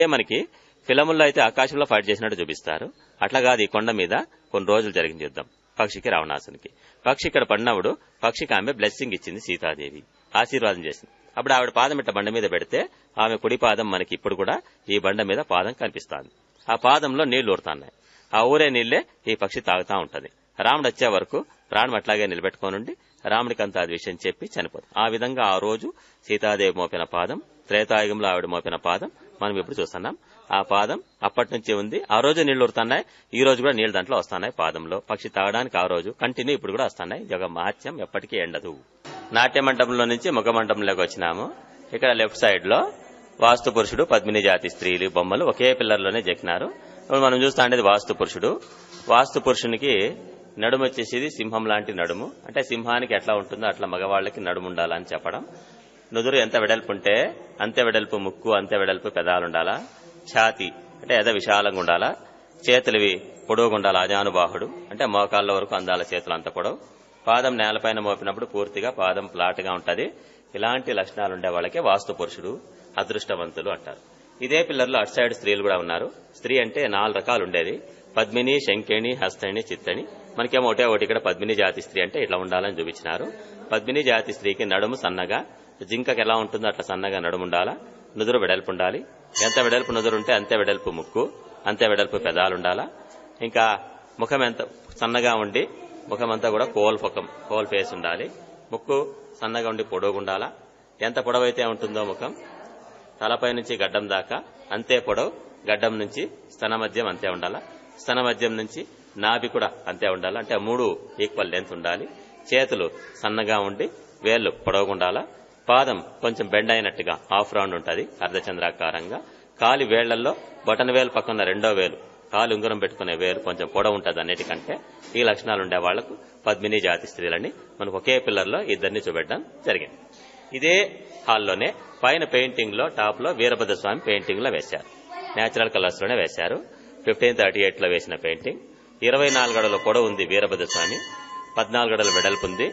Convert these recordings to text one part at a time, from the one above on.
ఏ మనకి ఫిలముల్లో అయితే ఆకాశంలో ఫైట్ చేసినట్టు చూపిస్తారు అట్లా కాదు ఈ కొండ మీద కొన్ని రోజులు జరిగింది యుద్ధం పక్షికి రావణాసునికి పక్షి ఇక్కడ పడినప్పుడు పక్షికి ఆమె బ్లెస్సింగ్ ఇచ్చింది సీతాదేవి ఆశీర్వాదం చేసింది అప్పుడు ఆవిడ పాదం ఇట్ట బండ మీద పెడితే ఆమె కుడి పాదం మనకి ఇప్పుడు కూడా ఈ బండ మీద పాదం కనిపిస్తుంది ఆ పాదంలో నీళ్లు ఊరుతున్నాయి ఆ ఊరే నీళ్లే ఈ పక్షి తాగుతా ఉంటది రాముడు వచ్చే వరకు ప్రాణం అట్లాగే నిలబెట్టుకోనుండి రాముడికి అంత అది విషయం చెప్పి చనిపోతుంది ఆ విధంగా ఆ రోజు సీతాదేవి మోపిన పాదం త్రేతాయుగంలో ఆవిడ మోపిన పాదం మనం ఇప్పుడు చూస్తున్నాం ఆ పాదం అప్పటి నుంచి ఉంది ఆ రోజు నీళ్లు ఉడుతున్నాయి ఈ రోజు కూడా నీళ్లు దాంట్లో వస్తున్నాయి పాదంలో పక్షి తాగడానికి ఆ రోజు కంటిన్యూ ఇప్పుడు కూడా వస్తున్నాయి ఇది ఒక మహత్యం ఎప్పటికీ ఎండదు నాట్య మండపంలో నుంచి ముఖ మండపంలోకి వచ్చినాము ఇక్కడ లెఫ్ట్ సైడ్ లో వాస్తు పురుషుడు పద్మిని జాతి స్త్రీలు బొమ్మలు ఒకే పిల్లర్లోనే చెక్కినారు ఇప్పుడు మనం చూస్తా ఉండేది వాస్తు పురుషుడు వాస్తు పురుషునికి నడుము వచ్చేసేది సింహం లాంటి నడుము అంటే సింహానికి ఎట్లా ఉంటుందో అట్లా మగవాళ్ళకి నడుము ఉండాలని చెప్పడం నుదురు ఎంత వెడల్పు ఉంటే అంతే వెడల్పు ముక్కు అంతే వెడల్పు పెదాలు ఉండాలా ఛాతి అంటే ఎద విశాలంగా ఉండాలా చేతులవి పొడవుగా ఉండాలి అజానుబాహుడు అంటే మోకాళ్ళ వరకు అందాల చేతులు అంత పొడవు పాదం నేలపైన మోపినప్పుడు పూర్తిగా పాదం ఫ్లాట్ గా ఉంటది ఇలాంటి లక్షణాలు ఉండే వాళ్ళకే వాస్తు పురుషుడు అదృష్టవంతులు అంటారు ఇదే పిల్లర్లో అటు సైడ్ స్త్రీలు కూడా ఉన్నారు స్త్రీ అంటే నాలుగు రకాలు ఉండేది పద్మిని శంకిణి హస్తణి చిత్తణి మనకేమో ఒకటే ఒకటి ఇక్కడ పద్మిని జాతి స్త్రీ అంటే ఇట్లా ఉండాలని చూపించినారు పద్మిని జాతి స్త్రీకి నడుము సన్నగా జింకకి ఎలా ఉంటుందో అట్లా సన్నగా నడుము ఉండాలా నుదురు వెడల్పు ఉండాలి ఎంత వెడల్పు నుదురు ఉంటే అంతే వెడల్పు ముక్కు అంతే వెడల్పు పెదాలు ఉండాలా ఇంకా ముఖం ఎంత సన్నగా ఉండి ముఖం అంతా కూడా కోల్ ముఖం కోల్ ఫేస్ ఉండాలి ముక్కు సన్నగా ఉండి పొడవుగా ఉండాలా ఎంత పొడవైతే ఉంటుందో ముఖం తలపై నుంచి గడ్డం దాకా అంతే పొడవు గడ్డం నుంచి స్తన మధ్యం అంతే ఉండాలా స్తన మధ్యం నుంచి నాభి కూడా అంతే ఉండాలి అంటే మూడు ఈక్వల్ లెంత్ ఉండాలి చేతులు సన్నగా ఉండి వేళ్లు పొడవుగా ఉండాలా పాదం కొంచెం బెండ్ అయినట్టుగా హాఫ్ రౌండ్ ఉంటుంది అర్ధచంద్రాకారంగా కాలి వేళ్లలో బటన్ వేలు పక్కన రెండో వేలు కాలు ఉంగరం పెట్టుకునే వేలు కొంచెం పొడవు ఉంటుంది అన్నిటికంటే ఈ లక్షణాలు ఉండే వాళ్లకు పద్మిని జాతి స్త్రీలని మనకు ఒకే పిల్లర్లో ఇద్దరిని చూపెట్టడం జరిగింది ఇదే హాల్లోనే పైన పెయింటింగ్ లో టాప్ లో వీరభద్ర స్వామి పెయింటింగ్ లో వేశారు నేచురల్ కలర్స్ లోనే వేశారు ఫిఫ్టీన్ థర్టీ ఎయిట్ లో వేసిన పెయింటింగ్ ఇరవై నాలుగు అడుగుల పొడవు ఉంది వీరభద్ర స్వామి పద్నాలుగు అడుగుల వెడల్పు ఉంది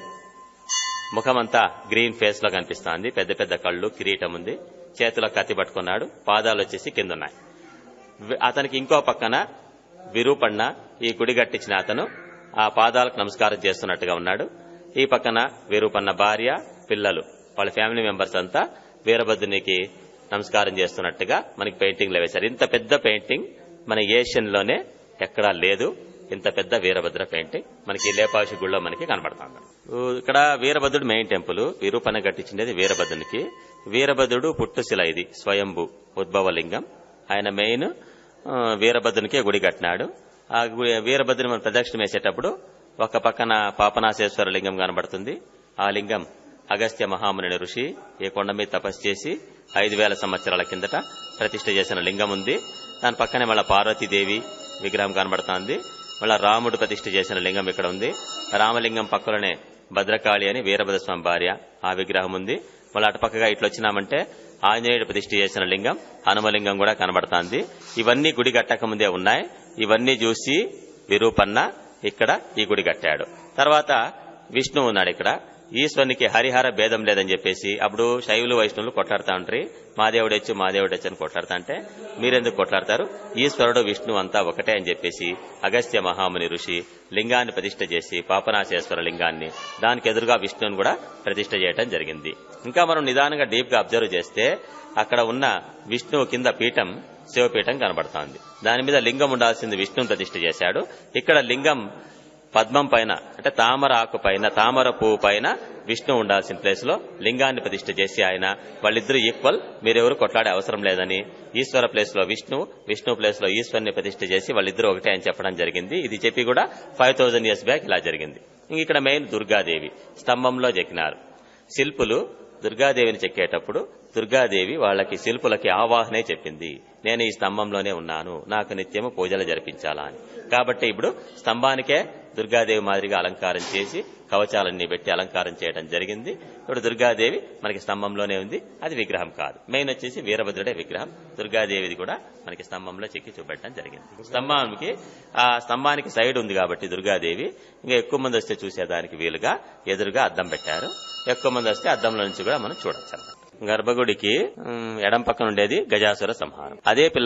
ముఖమంతా గ్రీన్ ఫేస్ లో కనిపిస్తోంది పెద్ద పెద్ద కళ్ళు కిరీటం ఉంది చేతిలో కత్తి పట్టుకున్నాడు పాదాలు వచ్చేసి కింద ఉన్నాయి వి- అతనికి ఇంకో పక్కన విరూపಣ್ణ ఈ గుడి కట్టించిన అతను ఆ పాదాలకు నమస్కారం చేస్తున్నట్టుగా ఉన్నాడు ఈ పక్కన విరూపన్న భార్య పిల్లలు వాళ్ళ ఫ్యామిలీ మెంబర్స్ అంతా వీరభద్రునికి నమస్కారం చేస్తున్నట్టుగా మనకి పెయింటింగ్ లో వేశారు ఇంత పెద్ద పెయింటింగ్ మన ఏషియన్ లోనే ఎక్కడా లేదు ఇంత పెద్ద వీరభద్ర పెయింటింగ్ మనకి లేపాక్షి గుడిలో మనకి కనబడుతుంది ఊ, ఇక్కడ వీరభద్రుడు మెయిన్ టెంపుల్ విరూపన్న కట్టించినది వీరభద్రునికి వీరభద్రుడు పుట్టుశిల ఇది స్వయంభు ఉద్భవలింగం ఆయన మెయిన్ ఆ, వీరభద్రునికే గుడి కట్టినాడు ఆ గుడి వీరభద్రుని మనం ప్రదక్షిణ వేసేటప్పుడు ఒక పక్కన పాపనాశేశ్వర లింగం కనబడుతుంది ఆ లింగం అగస్త్య మహాముని ఋషి ఈ కొండ మీద తపస్సు చేసి ఐదు వేల సంవత్సరాల కిందట ప్రతిష్ఠ చేసిన లింగం ఉంది దాని పక్కనే మళ్ళా పార్వతీదేవి విగ్రహం కనబడుతోంది మళ్ళా రాముడు ప్రతిష్ఠ చేసిన లింగం ఇక్కడ ఉంది రామలింగం పక్కలోనే భద్రకాళి అని వీరభద్ర స్వామి భార్య ఆ విగ్రహం ఉంది మళ్ళీ అటుపక్కగా ఇట్లా వచ్చినామంటే ఆంజనేయుడు ప్రతిష్ఠ చేసిన లింగం హనుమలింగం కూడా కనబడుతోంది ఇవన్నీ గుడి కట్టక ముందే ఉన్నాయి ఇవన్నీ చూసి విరూపన్న ఇక్కడ ఈ గుడి కట్టాడు తర్వాత విష్ణువు ఉన్నాడు ఇక్కడ ఈశ్వరునికి హరిహర భేదం లేదని చెప్పేసి అప్పుడు శైవులు వైష్ణవులు కొట్లాడుతా ఉంటారు మా దేవుడు హెచ్చు మా దేవుడు హెచ్చు అని కొట్లాడుతా అంటే మీరెందుకు కొట్లాడతారు ఈశ్వరుడు విష్ణు అంతా ఒకటే అని చెప్పేసి అగస్త్య మహాముని ఋషి లింగాన్ని ప్రతిష్ఠ చేసి పాపనాశేశ్వర లింగాన్ని దానికి ఎదురుగా విష్ణువుని కూడా ప్రతిష్ఠ చేయడం జరిగింది ఇంకా మనం నిదానంగా డీప్ గా అబ్జర్వ్ చేస్తే అక్కడ ఉన్న విష్ణువు కింద పీఠం శివపీఠం కనబడుతోంది దాని మీద లింగం ఉండాల్సింది విష్ణువుని ప్రతిష్ఠ చేశాడు ఇక్కడ లింగం పద్మం పైన అంటే తామర ఆకు పైన తామర పువ్వు పైన విష్ణు ఉండాల్సిన ప్లేస్ లో లింగాన్ని ప్రతిష్ఠ చేసి ఆయన వాళ్ళిద్దరూ ఈక్వల్ మీరెవరు కొట్లాడే అవసరం లేదని ఈశ్వర ప్లేస్ లో విష్ణు విష్ణు ప్లేస్ లో ఈశ్వరుని ప్రతిష్ఠ చేసి వాళ్ళిద్దరూ ఒకటే అని చెప్పడం జరిగింది ఇది చెప్పి కూడా ఫైవ్ థౌజండ్ ఇయర్స్ బ్యాక్ ఇలా జరిగింది ఇంక ఇక్కడ మెయిన్ దుర్గాదేవి స్తంభంలో చెక్కినారు శిల్పులు దుర్గాదేవిని చెక్కేటప్పుడు దుర్గాదేవి వాళ్ళకి శిల్పులకి ఆవాహనే చెప్పింది నేను ఈ స్తంభంలోనే ఉన్నాను నాకు నిత్యము పూజలు జరిపించాలా అని కాబట్టి ఇప్పుడు స్తంభానికే దుర్గాదేవి మాదిరిగా అలంకారం చేసి కవచాలన్నీ పెట్టి అలంకారం చేయడం జరిగింది ఇప్పుడు దుర్గాదేవి మనకి స్తంభంలోనే ఉంది అది విగ్రహం కాదు మెయిన్ వచ్చేసి వీరభద్రుడే విగ్రహం దుర్గాదేవిది కూడా మనకి స్తంభంలో చెక్కి చూపెట్టడం జరిగింది స్తంభానికి ఆ స్తంభానికి సైడ్ ఉంది కాబట్టి దుర్గాదేవి ఇంకా ఎక్కువ మంది వస్తే చూసేదానికి వీలుగా ఎదురుగా అద్దం పెట్టారు ఎక్కువ మంది వస్తే అద్దంలో నుంచి కూడా మనం చూడొచ్చు అన్నమాట గర్భగుడికి ఉమ్, ఎడం పక్కన ఉండేది గజాసుర సంహారం అదే పిల్ల